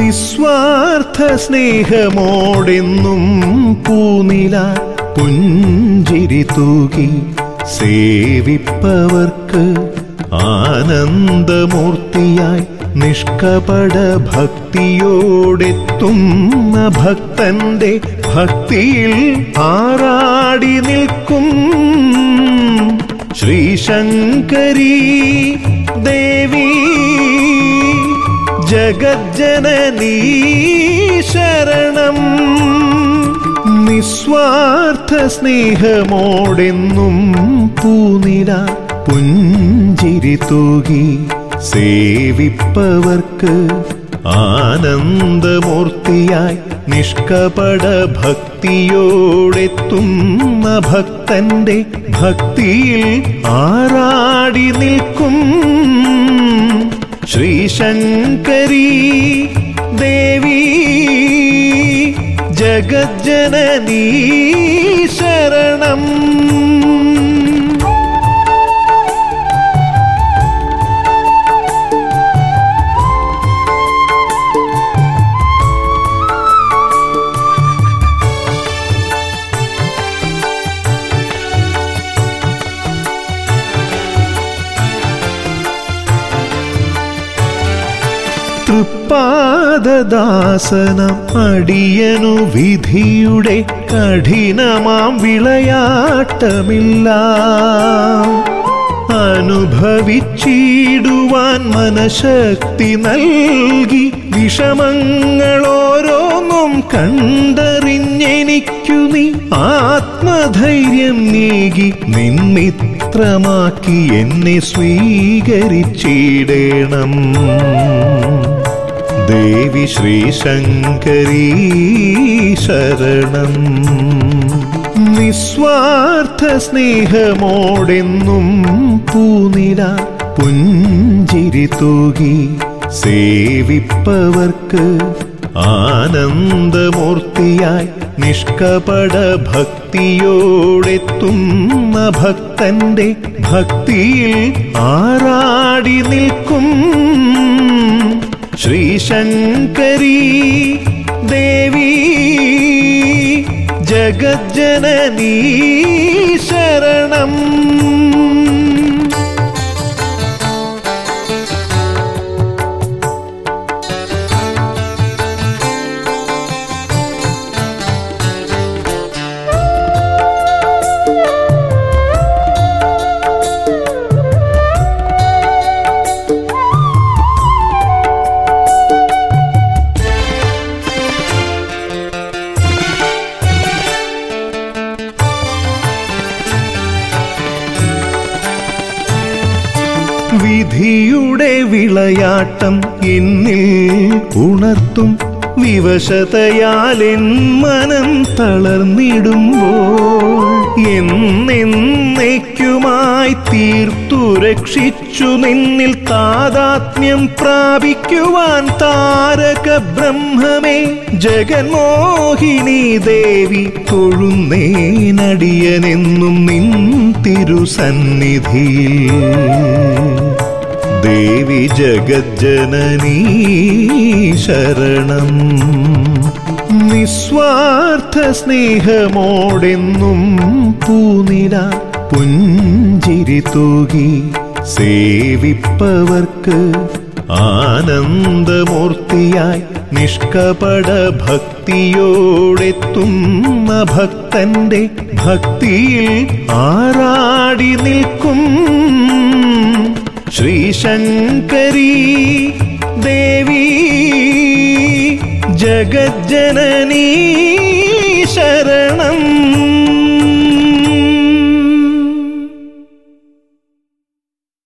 നിസ്വാർത്ഥ സ്നേഹമോടെന്നും പൂനില പുഞ്ചിരി തൂകി സേവിപ്പവർക്ക് ആനന്ദമൂർത്തിയായി നിഷ്കപട ഭക്തിയോടെത്തുന്ന ഭക്തന്റെ ഭക്തിയിൽ ആറാടി നിൽക്കും ശ്രീശങ്കരീ ദേവി ജഗജ്ജനനീ ശരണം നിസ്വാർത്ഥ സ്നേഹമോടെന്നും പൂനില പുഞ്ചിരി തൂകി സേവിപ്പവർക്ക് ആനന്ദമൂർത്തിയായി നിഷ്കപട ഭക്തിയോടെത്തുന്ന ഭക്തന്റെ ഭക്തിയിൽ ആറാടി നിൽക്കും ശ്രീശങ്കരീ ദേവി ജഗജ്ജനനീ ശരണം തൃപ്പാദദാസനം അടിയനു വിധിയുടെ കഠിനമാം വിളയാട്ടമില്ല അനുഭവിച്ചിടുവാൻ മനഃശക്തി നൽകി വിഷമങ്ങളോരോന്നും കണ്ടറിഞ്ഞെനിക്കു നീ ആത്മധൈര്യം നീകി നിൻമിത്രമാക്കി എന്നെ സ്വീകരിച്ചിടേണം ദേവി ശ്രീശങ്കരീ ശരണം നിസ്വാർത്ഥ സ്നേഹമോടെന്നും പൂനില പുഞ്ചിരി തൂകി സേവിപ്പവർക്ക് ആനന്ദമൂർത്തിയായി നിഷ്കപട ഭക്തിയോടെത്തുന്ന ഭക്തന്റെ ഭക്തിയിൽ ആറാടി നിൽക്കും ശ്രീശങ്കരീ ദേവി ജഗജ്ജനനീ ശരണം വിധിയുടെ വിളയാട്ടം എന്നിൽ ഉണർത്തും വിവശതയാൽ എൻ മനം തളർന്നിടുമ്പോൾ എന്നേക്കുമായി തീർത്തു രക്ഷിച്ചു നിന്നിൽ താതാത്മ്യം പ്രാപിക്കുവാൻ താരക ബ്രഹ്മമേ ജഗന്മോഹിനി ദേവി തൊഴുന്നേനടിയനെന്നും നിൻ തിരുസന്നിധിയിൽ ദേവി ജഗജ്ജനനീ ശരണം നിസ്വാർത്ഥ സ്നേഹമോടെന്നും പൂനില പുഞ്ചിരി തൂകി സേവിപ്പവർക്ക് ആനന്ദമൂർത്തിയായി നിഷ്കപട ഭക്തിയോടെത്തുന്ന ഭക്തന്റെ ഭക്തിയിൽ ആറാടി നിൽക്കും ശ്രീശങ്കരീ ദേവി ജഗജ്ജനനീ